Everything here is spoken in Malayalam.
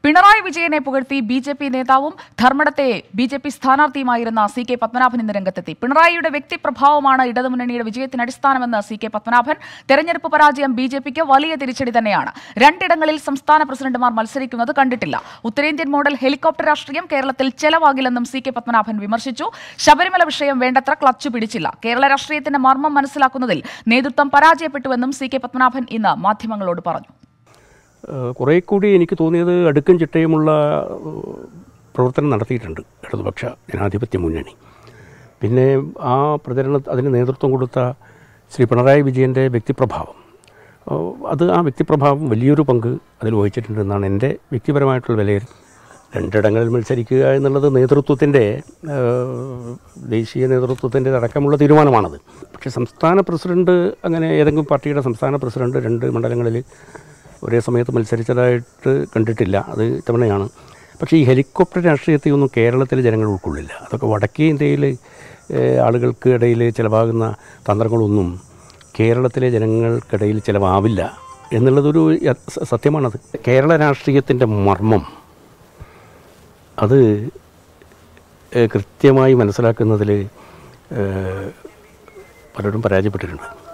പിണറായി വിജയനെ പുകഴ്ത്തി ബി ജെ പി നേതാവും ധർമ്മടത്തെ ബി ജെ പി സ്ഥാനാർത്ഥിയുമായിരുന്ന സി കെ പത്മനാഭൻ ഇന്ന് രംഗത്തെത്തി പിണറായിയുടെ വ്യക്തിപ്രഭാവമാണ് ഇടതുമുന്നണിയുടെ വിജയത്തിന് അടിസ്ഥാനമെന്ന് സി കെ പത്മനാഭൻ തെരഞ്ഞെടുപ്പ് പരാജയം ബി ജെ പിക്ക് വലിയ തിരിച്ചടി തന്നെയാണ് രണ്ടിടങ്ങളിൽ സംസ്ഥാന പ്രസിഡന്റുമാർ മത്സരിക്കുന്നത് കണ്ടിട്ടില്ല ഉത്തരേന്ത്യൻ മോഡൽ ഹെലികോപ്റ്റർ രാഷ്ട്രീയം കേരളത്തിൽ ചെലവാകില്ലെന്നും സി കെ പത്മനാഭൻ വിമർശിച്ചു ശബരിമല വിഷയം വേണ്ടത്ര ക്ലച്ചു പിടിച്ചില്ല കേരള രാഷ്ട്രീയത്തിന്റെ മർമ്മം മനസ്സിലാക്കുന്നതിൽ നേതൃത്വം പരാജയപ്പെട്ടുവെന്നും സി കെ പത്മനാഭൻ ഇന്ന് മാധ്യമങ്ങളോട് പറഞ്ഞു ഏഹ് കുറേ കൂടി എനിക്ക് തോന്നിയത് അടുക്കും ചിട്ടയുമുള്ള ഏഹ് പ്രവർത്തനം നടത്തിയിട്ടുണ്ട് ഇടതുപക്ഷ ജനാധിപത്യ മുന്നണി പിന്നെ ആ പ്രചരണ അതിന് നേതൃത്വം കൊടുത്ത ശ്രീ പിണറായി വിജയൻ്റെ വ്യക്തിപ്രഭാവം ഏഹ് അത് ആ വ്യക്തിപ്രഭാവം വലിയൊരു പങ്ക് അതിൽ വഹിച്ചിട്ടുണ്ടെന്നാണ് എൻ്റെ വ്യക്തിപരമായിട്ടുള്ള വിലയിരുത്തൽ രണ്ടിടങ്ങളിൽ മത്സരിക്കുക എന്നുള്ളത് നേതൃത്വത്തിൻ്റെ ഏഹ് ദേശീയ നേതൃത്വത്തിൻ്റെ അടക്കമുള്ള തീരുമാനമാണത് പക്ഷേ സംസ്ഥാന പ്രസിഡന്റ് അങ്ങനെ ഏതെങ്കിലും പാർട്ടിയുടെ സംസ്ഥാന പ്രസിഡന്റ് രണ്ട് മണ്ഡലങ്ങളിൽ ഒരേ സമയത്ത് മത്സരിച്ചതായിട്ട് കണ്ടിട്ടില്ല അത് തവണയാണ് പക്ഷേ ഈ ഹെലികോപ്റ്റർ രാഷ്ട്രീയത്തെയൊന്നും കേരളത്തിലെ ജനങ്ങൾ ഉൾക്കൊള്ളില്ല അതൊക്കെ വടക്കേ ഇന്ത്യയിൽ ഏഹ്, ആളുകൾക്ക് ഇടയിൽ ചിലവാകുന്ന തന്ത്രങ്ങളൊന്നും കേരളത്തിലെ ജനങ്ങൾക്കിടയിൽ ചിലവാവില്ല എന്നുള്ളതൊരു യ- സ- സത്യമാണത് കേരള രാഷ്ട്രീയത്തിൻ്റെ മർമ്മം അത് ഏഹ്, കൃത്യമായി മനസ്സിലാക്കുന്നതിൽ ഏഹ്, പലരും പരാജയപ്പെട്ടിട്ടുണ്ട്